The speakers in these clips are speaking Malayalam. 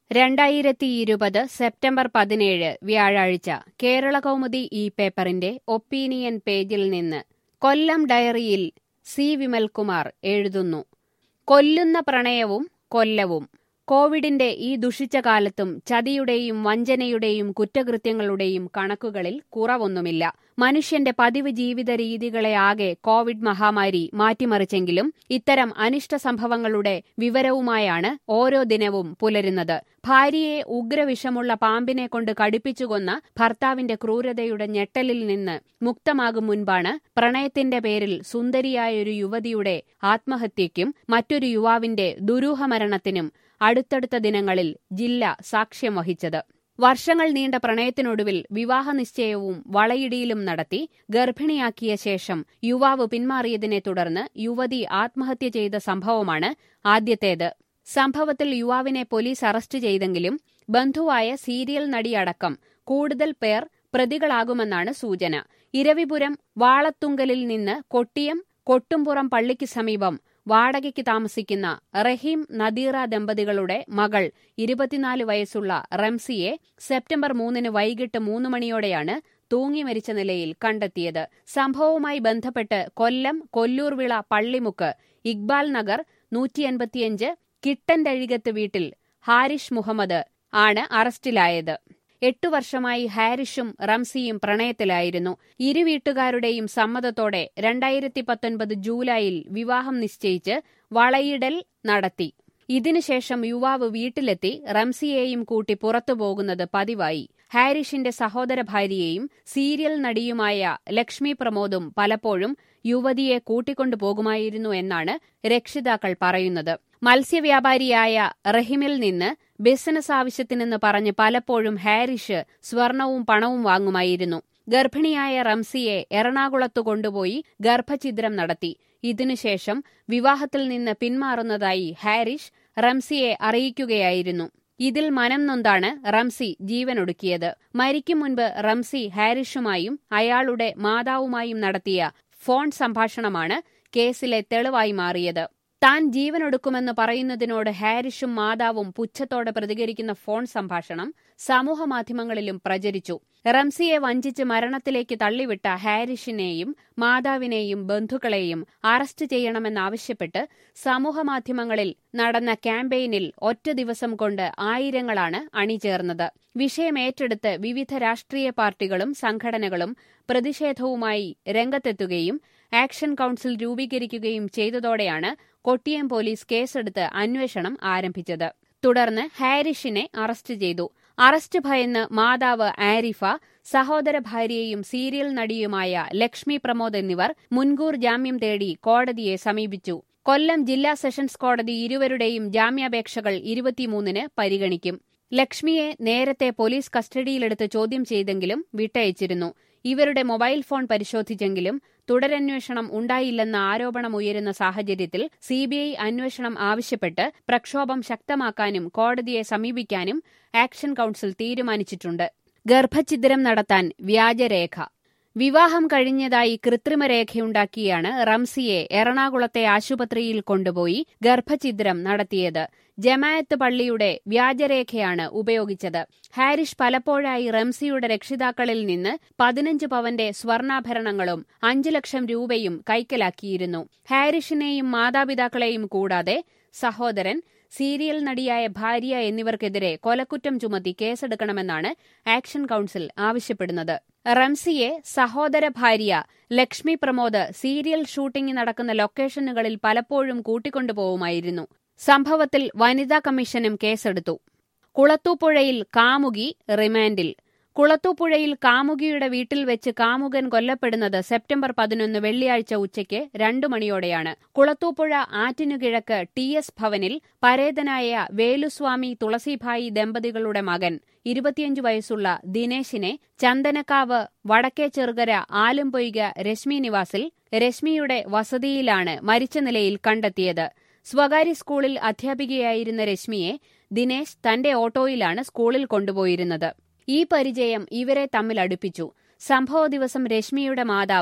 രണ്ടായിരത്തി ഇരുപത് സെപ്റ്റംബർ പതിനേഴ് വ്യാഴാഴ്ച കേരളകൗമുദി ഈ പേപ്പറിന്റെ ഒപ്പീനിയൻ പേജിൽ നിന്ന് കൊല്ലം ഡയറിയിൽ സി വിമൽകുമാർ എഴുതുന്നു കൊല്ലുന്ന പ്രണയവും കൊല്ലവും കോവിഡിന്റെ ഈ ദുഷിച്ച കാലത്തും ചതിയുടെയും വഞ്ചനയുടെയും കുറ്റകൃത്യങ്ങളുടെയും കണക്കുകളിൽ കുറവൊന്നുമില്ല മനുഷ്യന്റെ പതിവ് ജീവിത രീതികളെ ആകെ കോവിഡ് മഹാമാരി മാറ്റിമറിച്ചെങ്കിലും ഇത്തരം അനിഷ്ട സംഭവങ്ങളുടെ വിവരവുമായാണ് ഓരോ ദിനവും പുലരുന്നത് ഭാര്യയെ ഉഗ്രവിഷമുള്ള പാമ്പിനെ കൊണ്ട് കടിപ്പിച്ചുകൊന്ന ഭർത്താവിന്റെ ക്രൂരതയുടെ ഞെട്ടലിൽ നിന്ന് മുക്തമാകും മുൻപാണ് പ്രണയത്തിന്റെ പേരിൽ സുന്ദരിയായൊരു യുവതിയുടെ ആത്മഹത്യയ്ക്കും മറ്റൊരു യുവാവിന്റെ ദുരൂഹമരണത്തിനും അടുത്തടുത്ത ദിനങ്ങളിൽ ജില്ല സാക്ഷ്യം വഹിച്ചത് വർഷങ്ങൾ നീണ്ട പ്രണയത്തിനൊടുവിൽ വിവാഹ നിശ്ചയവും വളയിടിയിലും നടത്തി ഗർഭിണിയാക്കിയ ശേഷം യുവാവ് പിന്മാറിയതിനെ തുടർന്ന് യുവതി ആത്മഹത്യ ചെയ്ത സംഭവമാണ് ആദ്യത്തേത് സംഭവത്തിൽ യുവാവിനെ പോലീസ് അറസ്റ്റ് ചെയ്തെങ്കിലും ബന്ധുവായ സീരിയൽ നടിയടക്കം കൂടുതൽ പേർ പ്രതികളാകുമെന്നാണ് സൂചന ഇരവിപുരം വാളത്തുങ്കലിൽ നിന്ന് കൊട്ടിയം കൊട്ടുംപുറം പള്ളിക്ക് സമീപം വാടകയ്ക്ക് താമസിക്കുന്ന റഹീം നദീറ ദമ്പതികളുടെ മകൾ ഇരുപത്തിനാല് വയസ്സുള്ള റംസിയെ സെപ്റ്റംബർ മൂന്നിന് വൈകിട്ട് മൂന്ന് മണിയോടെയാണ് തൂങ്ങി മരിച്ച നിലയിൽ കണ്ടെത്തിയത് സംഭവവുമായി ബന്ധപ്പെട്ട് കൊല്ലം കൊല്ലൂർവിള പള്ളിമുക്ക് ഇക്ബാൽ നഗർ നൂറ്റിയൻപത്തിയഞ്ച് കിട്ടൻതഴികത്ത് വീട്ടിൽ ഹാരിഷ് മുഹമ്മദ് ആണ് അറസ്റ്റിലായത് എട്ടു വർഷമായി ഹാരിഷും റംസിയും പ്രണയത്തിലായിരുന്നു ഇരു വീട്ടുകാരുടെയും സമ്മതത്തോടെ രണ്ടായിരത്തി പത്തൊൻപത് ജൂലൈയിൽ വിവാഹം നിശ്ചയിച്ച് വളയിടൽ നടത്തി ഇതിനുശേഷം യുവാവ് വീട്ടിലെത്തി റംസിയെയും കൂട്ടി പുറത്തു പോകുന്നത് പതിവായി ഹാരിഷിന്റെ സഹോദര ഭാര്യയെയും സീരിയൽ നടിയുമായ ലക്ഷ്മി പ്രമോദും പലപ്പോഴും യുവതിയെ കൂട്ടിക്കൊണ്ടുപോകുമായിരുന്നു എന്നാണ് രക്ഷിതാക്കൾ പറയുന്നത് മത്സ്യവ്യാപാരിയായ റഹിമിൽ നിന്ന് ബിസിനസ് ആവശ്യത്തിനെന്ന് പറഞ്ഞ് പലപ്പോഴും ഹാരിഷ് സ്വർണവും പണവും വാങ്ങുമായിരുന്നു ഗർഭിണിയായ റംസിയെ എറണാകുളത്തു കൊണ്ടുപോയി ഗർഭഛിദ്രം നടത്തി ഇതിനുശേഷം വിവാഹത്തിൽ നിന്ന് പിന്മാറുന്നതായി ഹാരിഷ് റംസിയെ അറിയിക്കുകയായിരുന്നു ഇതിൽ മനം നൊന്താണ് റംസി ജീവനൊടുക്കിയത് മരിക്കും മുൻപ് റംസി ഹാരിഷുമായും അയാളുടെ മാതാവുമായും നടത്തിയ ഫോൺ സംഭാഷണമാണ് കേസിലെ തെളിവായി മാറിയത് താൻ ജീവനൊടുക്കുമെന്ന് പറയുന്നതിനോട് ഹാരിഷും മാതാവും പുച്ഛത്തോടെ പ്രതികരിക്കുന്ന ഫോൺ സംഭാഷണം സമൂഹമാധ്യമങ്ങളിലും പ്രചരിച്ചു റംസിയെ വഞ്ചിച്ച് മരണത്തിലേക്ക് തള്ളിവിട്ട ഹാരിഷിനെയും മാതാവിനെയും ബന്ധുക്കളെയും അറസ്റ്റ് ചെയ്യണമെന്നാവശ്യപ്പെട്ട് സമൂഹമാധ്യമങ്ങളിൽ നടന്ന ക്യാമ്പയിനിൽ ഒറ്റ ദിവസം കൊണ്ട് ആയിരങ്ങളാണ് അണിചേർന്നത് വിഷയം ഏറ്റെടുത്ത് വിവിധ രാഷ്ട്രീയ പാർട്ടികളും സംഘടനകളും പ്രതിഷേധവുമായി രംഗത്തെത്തുകയും ആക്ഷൻ കൌൺസിൽ രൂപീകരിക്കുകയും ചെയ്തതോടെയാണ് കൊട്ടിയം പോലീസ് കേസെടുത്ത് അന്വേഷണം ആരംഭിച്ചത് തുടർന്ന് ഹാരിഷിനെ അറസ്റ്റ് ചെയ്തു അറസ്റ്റ് ഭയന്ന് മാതാവ് ആരിഫ സഹോദര ഭാര്യയും സീരിയൽ നടിയുമായ ലക്ഷ്മി പ്രമോദ് എന്നിവർ മുൻകൂർ ജാമ്യം തേടി കോടതിയെ സമീപിച്ചു കൊല്ലം ജില്ലാ സെഷൻസ് കോടതി ഇരുവരുടെയും ജാമ്യാപേക്ഷകൾ ഇരുപത്തിമൂന്നിന് പരിഗണിക്കും ലക്ഷ്മിയെ നേരത്തെ പോലീസ് കസ്റ്റഡിയിലെടുത്ത് ചോദ്യം ചെയ്തെങ്കിലും വിട്ടയച്ചിരുന്നു ഇവരുടെ മൊബൈൽ ഫോൺ പരിശോധിച്ചെങ്കിലും തുടരന്വേഷണം ഉണ്ടായില്ലെന്ന ആരോപണമുയരുന്ന സാഹചര്യത്തിൽ സിബിഐ അന്വേഷണം ആവശ്യപ്പെട്ട് പ്രക്ഷോഭം ശക്തമാക്കാനും കോടതിയെ സമീപിക്കാനും ആക്ഷൻ കൌൺസിൽ തീരുമാനിച്ചിട്ടുണ്ട് ഗർഭഛിദ്രം നടത്താൻ വ്യാജരേഖ വിവാഹം കഴിഞ്ഞതായി കൃത്രിമരേഖയുണ്ടാക്കിയാണ് റംസിയെ എറണാകുളത്തെ ആശുപത്രിയിൽ കൊണ്ടുപോയി ഗർഭഛിദ്രം നടത്തിയത് ജമായത്ത് പള്ളിയുടെ വ്യാജരേഖയാണ് ഉപയോഗിച്ചത് ഹാരിഷ് പലപ്പോഴായി റംസിയുടെ രക്ഷിതാക്കളിൽ നിന്ന് പതിനഞ്ച് പവന്റെ സ്വർണ്ണാഭരണങ്ങളും അഞ്ചു ലക്ഷം രൂപയും കൈക്കലാക്കിയിരുന്നു ഹാരിഷിനെയും മാതാപിതാക്കളെയും കൂടാതെ സഹോദരൻ സീരിയൽ നടിയായ ഭാര്യ എന്നിവർക്കെതിരെ കൊലക്കുറ്റം ചുമത്തി കേസെടുക്കണമെന്നാണ് ആക്ഷൻ കൌൺസിൽ ആവശ്യപ്പെടുന്നത് റംസിയെ സഹോദര ഭാര്യ ലക്ഷ്മി പ്രമോദ് സീരിയൽ ഷൂട്ടിംഗ് നടക്കുന്ന ലൊക്കേഷനുകളിൽ പലപ്പോഴും കൂട്ടിക്കൊണ്ടുപോവുമായിരുന്നു സംഭവത്തിൽ വനിതാ കമ്മീഷനും കേസെടുത്തു കുളത്തൂപ്പുഴയിൽ കാമുകി റിമാൻഡിൽ കുളത്തൂപ്പുഴയിൽ കാമുകിയുടെ വീട്ടിൽ വെച്ച് കാമുകൻ കൊല്ലപ്പെടുന്നത് സെപ്റ്റംബർ പതിനൊന്ന് വെള്ളിയാഴ്ച ഉച്ചയ്ക്ക് രണ്ടു മണിയോടെയാണ് കുളത്തൂപ്പുഴ ആറ്റിനുകിഴക്ക് ടി എസ് ഭവനിൽ പരേതനായ വേലുസ്വാമി തുളസിഭായി ദമ്പതികളുടെ മകൻ ഇരുപത്തിയഞ്ചു വയസ്സുള്ള ദിനേശിനെ ചന്ദനക്കാവ് വടക്കേ ചെറുകര ആലുംപൊയ്ക രശ്മി നിവാസിൽ രശ്മിയുടെ വസതിയിലാണ് മരിച്ച നിലയിൽ കണ്ടെത്തിയത് സ്വകാര്യ സ്കൂളിൽ അധ്യാപികയായിരുന്ന രശ്മിയെ ദിനേശ് തന്റെ ഓട്ടോയിലാണ് സ്കൂളിൽ കൊണ്ടുപോയിരുന്നത് ഈ പരിചയം ഇവരെ തമ്മിൽ അടുപ്പിച്ചു സംഭവ ദിവസം രശ്മിയുടെ മാതാവ്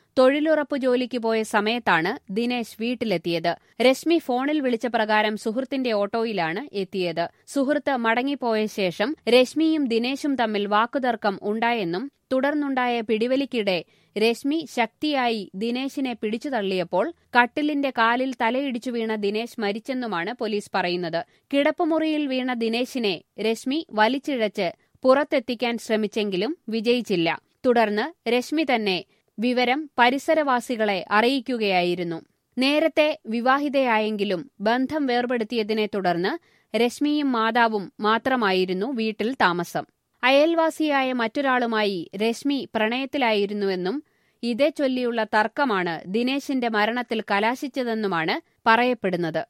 തൊഴിലുറപ്പ് ജോലിക്ക് പോയ സമയത്താണ് ദിനേശ് വീട്ടിലെത്തിയത് രശ്മി ഫോണിൽ വിളിച്ച പ്രകാരം സുഹൃത്തിന്റെ ഓട്ടോയിലാണ് എത്തിയത് സുഹൃത്ത് മടങ്ങിപ്പോയ ശേഷം രശ്മിയും ദിനേശും തമ്മിൽ വാക്കുതർക്കം ഉണ്ടായെന്നും തുടർന്നുണ്ടായ പിടിവലിക്കിടെ രശ്മി ശക്തിയായി ദിനേശിനെ പിടിച്ചു തള്ളിയപ്പോൾ കട്ടിലിന്റെ കാലിൽ തലയിടിച്ചു വീണ ദിനേശ് മരിച്ചെന്നുമാണ് പോലീസ് പറയുന്നത് കിടപ്പുമുറിയിൽ വീണ ദിനേശിനെ രശ്മി വലിച്ചിഴച്ച് പുറത്തെത്തിക്കാൻ ശ്രമിച്ചെങ്കിലും വിജയിച്ചില്ല തുടർന്ന് രശ്മി തന്നെ വിവരം പരിസരവാസികളെ അറിയിക്കുകയായിരുന്നു നേരത്തെ വിവാഹിതയായെങ്കിലും ബന്ധം വേർപെടുത്തിയതിനെ തുടർന്ന് രശ്മിയും മാതാവും മാത്രമായിരുന്നു വീട്ടിൽ താമസം അയൽവാസിയായ മറ്റൊരാളുമായി രശ്മി പ്രണയത്തിലായിരുന്നുവെന്നും ഇതേ ചൊല്ലിയുള്ള തർക്കമാണ് ദിനേശിന്റെ മരണത്തിൽ കലാശിച്ചതെന്നുമാണ് പറയപ്പെടുന്നത്